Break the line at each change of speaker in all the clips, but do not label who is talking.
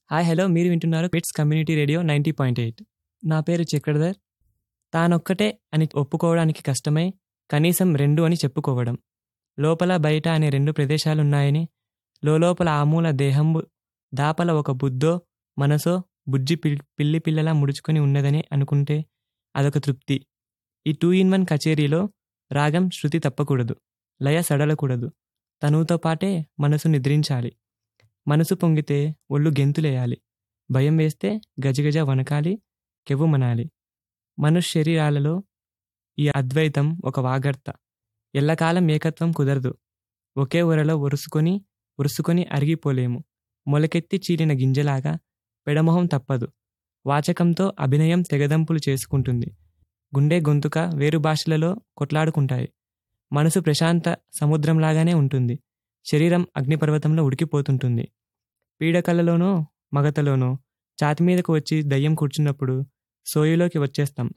Hi hello మీరు వింటున్నారు PITS community radio ninety point eight నా పేరు చక్రధర్ తానొక్కటే అని ఒప్పుకోవడానికి కష్టమై కనీసం రెండు అని చెప్పుకోవడం లోపల బయట అనే రెండు ప్రదేశాలున్నాయని లోపల ఆమూల దేహంబు దాపల ఒక బుద్ధో మనసో బుజ్జి పిల్ పిల్లి పిల్లలా ముడుచుకొని ఉన్నదని అనుకుంటే అదొక తృప్తి ఈ టూ ఇన్ వన్ కచేరీలో రాగం శృతి తప్పకూడదు లయ సడలకూడదు తనువుతో పాటే మనసు నిద్రించాలి మనసు పొంగితే ఒళ్ళు గెంతులేయాలి భయం వేస్తే గజగజ వనకాలి కెవ్వుమనాలి మనుష్య శరీరాలలో ఈ అద్వైతం ఒక వాగర్త ఎల్లకాలం ఏకత్వం కుదరదు ఒకే ఊరలో ఒరుసుకొని ఉరుసుకొని అరిగిపోలేము మొలకెత్తి చీలిన గింజలాగా పెడమొహం తప్పదు వాచకంతో అభినయం తెగదంపులు చేసుకుంటుంది గుండె గొంతుక వేరు భాషలలో కొట్లాడుకుంటాయి మనసు ప్రశాంత సముద్రంలాగానే ఉంటుంది శరీరం అగ్నిపర్వతంలో ఉడికిపోతుంటుంది పీడకలలోనో మగతలోనో ఛాతి మీదకు వచ్చి దయ్యం కూర్చున్నప్పుడు సోయులోకి వచ్చేస్తాం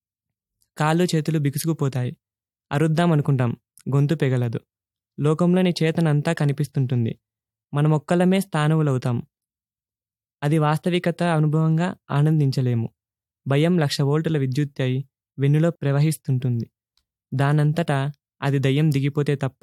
కాళ్ళు చేతులు బిగుసుకుపోతాయి అరుద్దాం అనుకుంటాం గొంతు పెగలదు లోకంలోని చేతనంతా కనిపిస్తుంటుంది మనమొక్కలమే స్థానువులవుతాం అది వాస్తవికత అనుభవంగా ఆనందించలేము భయం లక్ష వోల్టుల విద్యుత్ అయి వెన్నులో ప్రవహిస్తుంటుంది దానంతటా అది దయ్యం దిగిపోతే తప్ప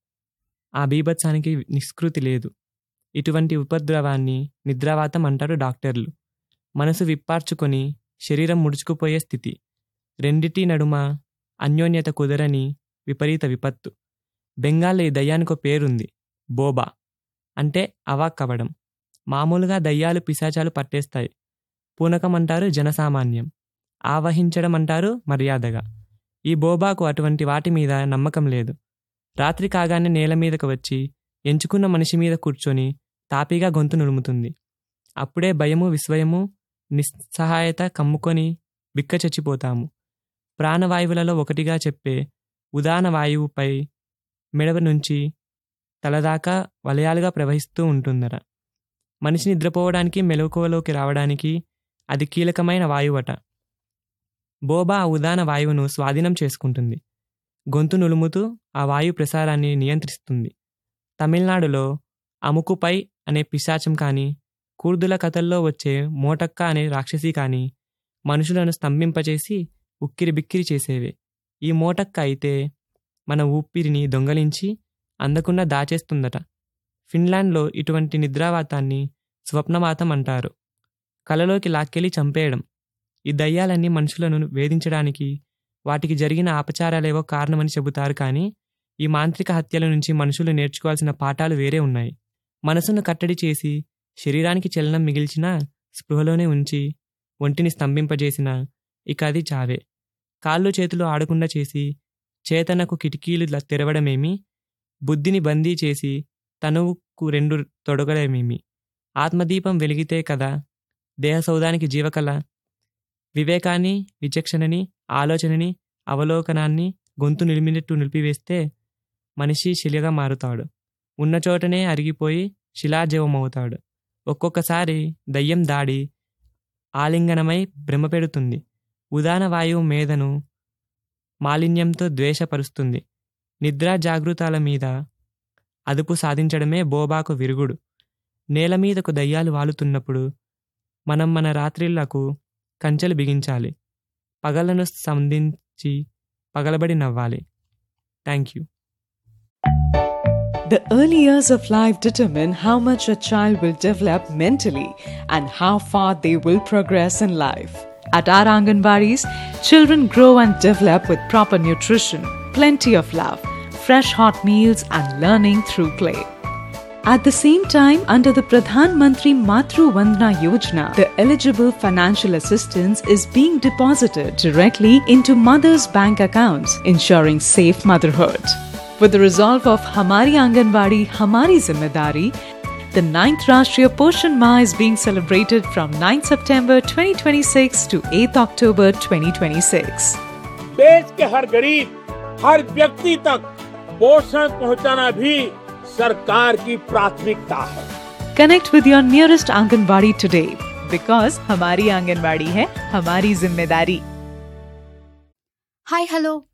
ఆ బీభత్సానికి నిష్కృతి లేదు ఇటువంటి ఉపద్రవాన్ని నిద్రావాతం అంటారు డాక్టర్లు మనసు విప్పార్చుకొని శరీరం ముడుచుకుపోయే స్థితి రెండిటి నడుమ అన్యోన్యత కుదరని విపరీత విపత్తు బెంగాల్లో ఈ దయ్యానికో పేరుంది బోబా అంటే అవాక్కవడం మామూలుగా దయ్యాలు పిశాచాలు పట్టేస్తాయి పూనకం అంటారు జనసామాన్యం ఆవహించడం అంటారు మర్యాదగా ఈ బోబాకు అటువంటి వాటి మీద నమ్మకం లేదు రాత్రి కాగానే నేల మీదకు వచ్చి ఎంచుకున్న మనిషి మీద కూర్చొని తాపీగా గొంతు నులుముతుంది అప్పుడే భయము విస్వయము నిస్సహాయత కమ్ముకొని బిక్కచచ్చిపోతాము ప్రాణవాయువులలో ఒకటిగా చెప్పే ఉదాన వాయువుపై మెడవ నుంచి తలదాకా వలయాలుగా ప్రవహిస్తూ ఉంటుందట మనిషి నిద్రపోవడానికి మెలకువలోకి రావడానికి అది కీలకమైన వాయువట బోబా ఆ ఉదాన వాయువును స్వాధీనం చేసుకుంటుంది గొంతు నులుముతూ ఆ వాయు ప్రసారాన్ని నియంత్రిస్తుంది తమిళనాడులో అముకుపై అనే పిశాచం కానీ కూర్దుల కథల్లో వచ్చే మోటక్క అనే రాక్షసి కానీ మనుషులను స్తంభింపచేసి ఉక్కిరి బిక్కిరి చేసేవే ఈ మోటక్క అయితే మన ఊపిరిని దొంగలించి అందకుండా దాచేస్తుందట ఫిన్లాండ్లో ఇటువంటి నిద్రావాతాన్ని స్వప్నవాతం అంటారు కలలోకి లాక్కెళ్ళి చంపేయడం ఈ దయ్యాలన్నీ మనుషులను వేధించడానికి వాటికి జరిగిన ఆపచారాలేవో కారణమని చెబుతారు కానీ ఈ మాంత్రిక హత్యల నుంచి మనుషులు నేర్చుకోవాల్సిన పాఠాలు వేరే ఉన్నాయి మనసును కట్టడి చేసి శరీరానికి చలనం మిగిల్చిన స్పృహలోనే ఉంచి ఒంటిని స్తంభింపజేసిన ఇక అది చావే కాళ్ళు చేతులు ఆడకుండా చేసి చేతనకు కిటికీలు ల- తెరవడమేమి బుద్ధిని బందీ చేసి తనువుకు రెండు తొడగడమేమి ఆత్మదీపం వెలిగితే కదా దేహసౌధానికి జీవకళ వివేకాన్ని విచక్షణని ఆలోచనని అవలోకనాన్ని గొంతు నిలిమినట్టు నిలిపివేస్తే మనిషి శిలగా మారుతాడు ఉన్న చోటనే అరిగిపోయి శిలాజీవమవుతాడు ఒక్కొక్కసారి దయ్యం దాడి ఆలింగనమై భ్రమపెడుతుంది ఉదాన వాయువు మేధను మాలిన్యంతో ద్వేషపరుస్తుంది నిద్రా జాగృతాల మీద అదుపు సాధించడమే బోబాకు విరుగుడు నేల మీదకు దయ్యాలు వాలుతున్నప్పుడు మనం మన రాత్రిళ్లకు కంచెలు బిగించాలి పగలను సంధించి పగలబడి నవ్వాలి thank you
The early years of life determine how much a child will develop mentally and how far they will progress in life. At our Anganwadis, children grow and develop with proper nutrition, plenty of love, fresh hot meals, and learning through play. At the same time, under the Pradhan Mantri Matru Vandana Yojana, the eligible financial assistance is being deposited directly into mothers' bank accounts, ensuring safe motherhood. With the resolve of Hamari Anganwadi, Hamari Zimmedari, the 9th Rashtriya Poshan Ma is being celebrated from 9 September 2026 to 8 October 2026.
देश के हर गरीब हर व्यक्ति तक पोषण पहुंचाना भी सरकार की प्राथमिकता है
Connect with your nearest Anganwadi today because Hamari Anganwadi hai Hamari Zimmedari.
Hi hello